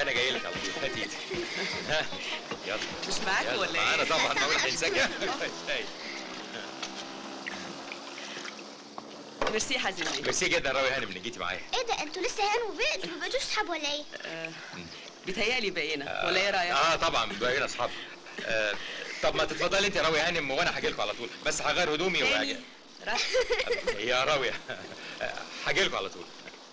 انا جاي لك على طول هاتي ها يلا مش معاك يلا ولا ايه؟ معانا طبعا ما ولا هنساك هاي. ميرسي حزيني ميرسي جدا راوي هانم انك جيتي معايا ايه ده انتوا لسه هان وبيت ما بقيتوش صحاب ولا ايه آه، بيتهيألي بقينا ولا ايه رايك؟ اه طبعا بقينا اصحاب آه طب ما تتفضلي انت يا راوي هانم وانا هاجي لكم على طول بس هغير هدومي وهاجي تاني راح يا راوية هاجي لكم على طول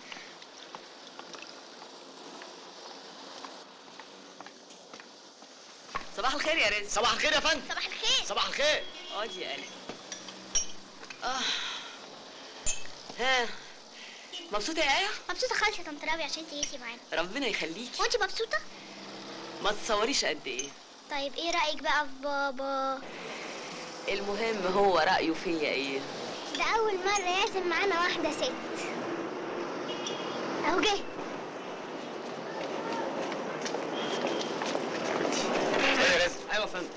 صباح الخير يا رزق صباح الخير يا فندم صباح الخير صباح الخير اقعد يا قلبي اه ها مبسوطة يا آية؟ مبسوطه خالص يا طنط راوي عشان انت جيتي معانا ربنا يخليكي وانت مبسوطه ما تتصوريش قد ايه طيب ايه رايك بقى في بابا المهم هو رأيه فيا ايه ده اول مره يعزم معانا واحده ست اهو جه ايه يا رزق ايوه يا فندم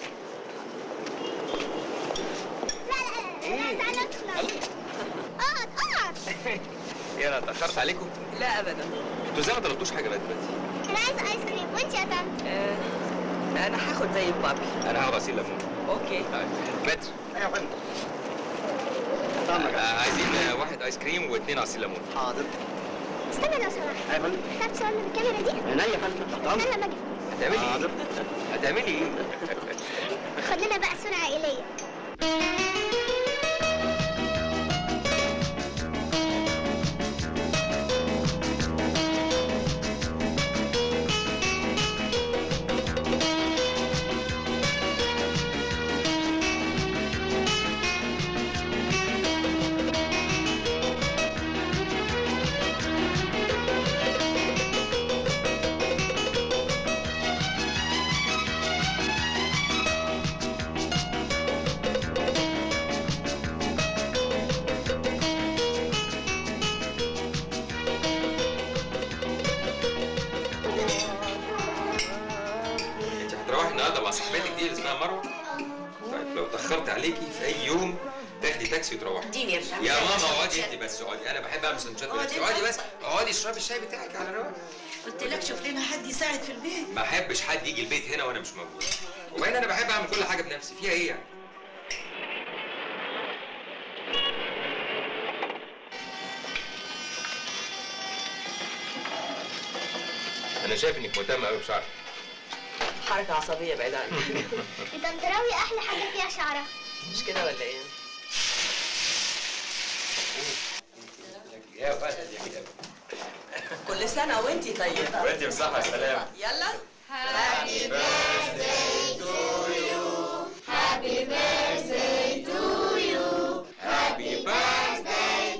لا لا لا لا تعالى ادخل اقعد اقعد ايه انا اتاخرت عليكم لا ابدا انتوا ازاي ما طلبتوش حاجه لغايه دلوقتي انا عايزه ايس كريم وانت يا طنط آه انا هاخد زي بابي انا هاخد عصير ليمون اوكي طيب. متر ايوه يا فندم آه، عايزين آه، واحد ايس كريم واثنين عصير ليمون حاضر استنى لو سمحت ايوه يا فندم تعرف تصورنا بالكاميرا دي عينيا يا فندم تحت استنى امرك لما اجي هتعملي حاضر ايه هتعملي ايه خد لنا بقى صوره عائليه انت هتروحي النهارده مع صاحبتك دي اللي اسمها مروه طيب لو اتاخرت عليكي في اي يوم تاخدي تاكسي وتروحي اديني ارجع يا ماما اقعدي انت بس اقعدي انا بحب اعمل سندوتشات اقعدي بس اقعدي انت. بس اقعدي اشربي الشاي بتاعك على رواق قلت لك شوف لنا حد يساعد في البيت ما احبش حد يجي البيت هنا وانا مش موجود وبعدين انا بحب اعمل كل حاجه بنفسي فيها ايه يعني انا شايف انك مهتمه قوي بشعرك حركة عصبية بعيد عني دي طنط راوي احلى حاجه فيها شعرها مش كده ولا ايه؟ يا ولد يا كده كل سنة وانتي طيبة وانت بصحة السلام يلا هابي بيرثداي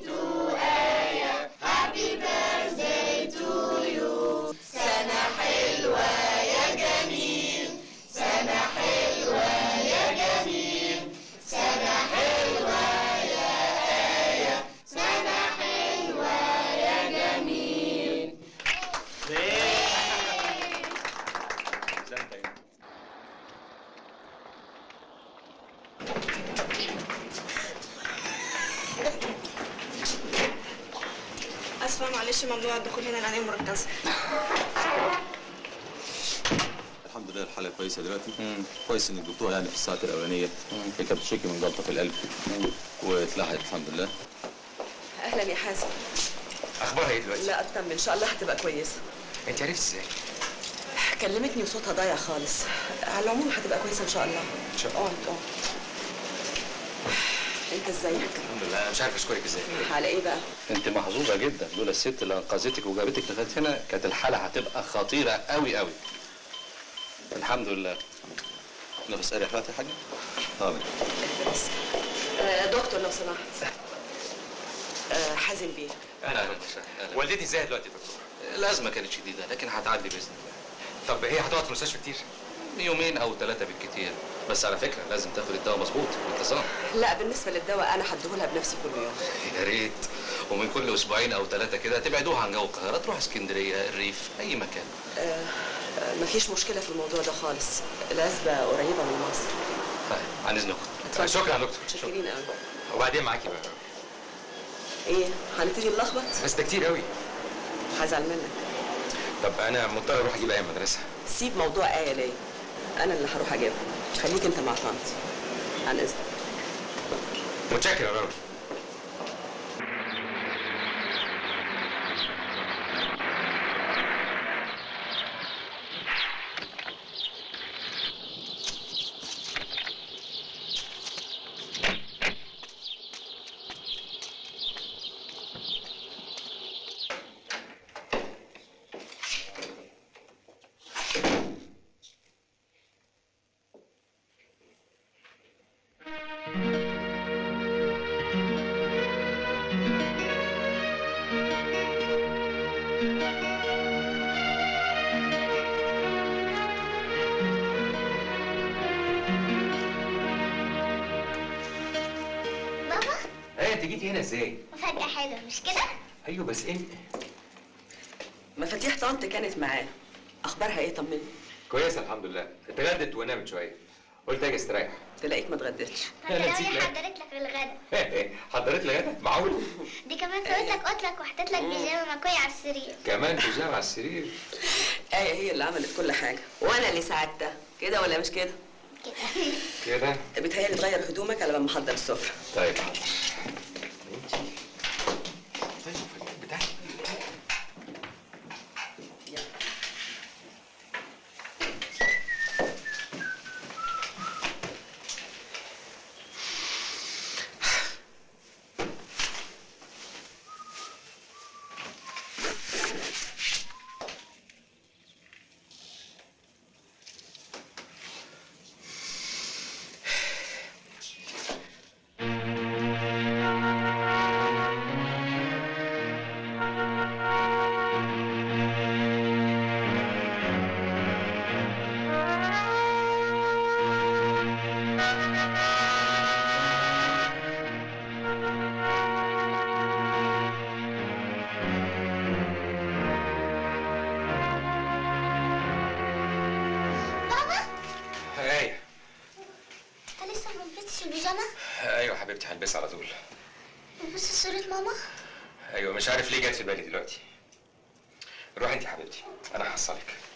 اسفه معلش ممنوع الدخول هنا العنايه مركزه الحمد لله الحاله كويسه دلوقتي كويس ان الدكتور يعني في الساعه الاولانيه هي كانت بتشتكي من جلطه في القلب واتلحقت الحمد لله اهلا يا حازم اخبارها ايه دلوقتي لا اطمن ان شاء الله هتبقى كويسة انت عرفت ازاي كلمتني وصوتها ضايع خالص على العموم هتبقى كويسة ان شاء الله ان شاء الله اقعد اقعد انت ازيك؟ الحمد لله انا مش عارف اشكرك ازاي على ايه بقى؟ انت محظوظه جدا لولا الست اللي انقذتك وجابتك لغايه هنا كانت الحاله هتبقى خطيره قوي قوي الحمد لله انا بسال يا فاتح حاجه اه بس آه دكتور لو سمحت آه حازم بيه اهلا والدتي ازاي دلوقتي يا دكتور الازمه كانت شديده لكن هتعدي باذن الله طب هي هتقعد في المستشفى كتير يومين او ثلاثه بالكتير بس على فكره لازم تاخد الدواء مظبوط بانتظام لا بالنسبة للدواء انا هديهولها بنفسي كل يوم يا ريت ومن كل اسبوعين او ثلاثه كده تبعدوها عن جو القاهره تروح اسكندريه الريف اي مكان آه آه مفيش مشكلة في الموضوع ده خالص العزبة قريبة من مصر طيب عن اذنكم اتفضل. شكرا يا دكتور متشكرين قوي وبعدين معاكي بقى ايه هنبتدي نلخبط بس ده كتير قوي هزعل منك طب انا مضطر اروح اجيب ايه من المدرسه سيب موضوع آية ليا أنا اللي هروح أجيبها خليك أنت مع طنط عن إذنك متشكر يا راجل بابا ايه انت جيتي هنا ازاي مفاجأة حلوة مش كده؟ ايوه بس انت مفاتيح طنط كانت معاه أخبارها إيه طمني كويسه الحمد لله اتغدت ونامت شويه قلت اجي استريح تلاقيك ما اتغديتش أنا نسيت فاكرة لا. حضرت لك الغدا حضرت لي غدا معقول دي كمان سويت لك قطلك وحطيت لك بيجامة مكوية على السرير كمان بيجامه على السرير آية هي اللي عملت كل حاجة وأنا اللي ساعدتها كده ولا مش كده؟ كده كده بتهيألي تغير هدومك على ما أحضر السفرة طيب حاضر انت طيب الفجر بتاعك بابا ايوه انت لسه ما لبستش البيجامة؟ ايوه حبيبتي هلبسها على طول لبست صورة ماما؟ ايوه مش عارف ليه جت في بالي دلوقتي روحي انت يا حبيبتي انا هحصلك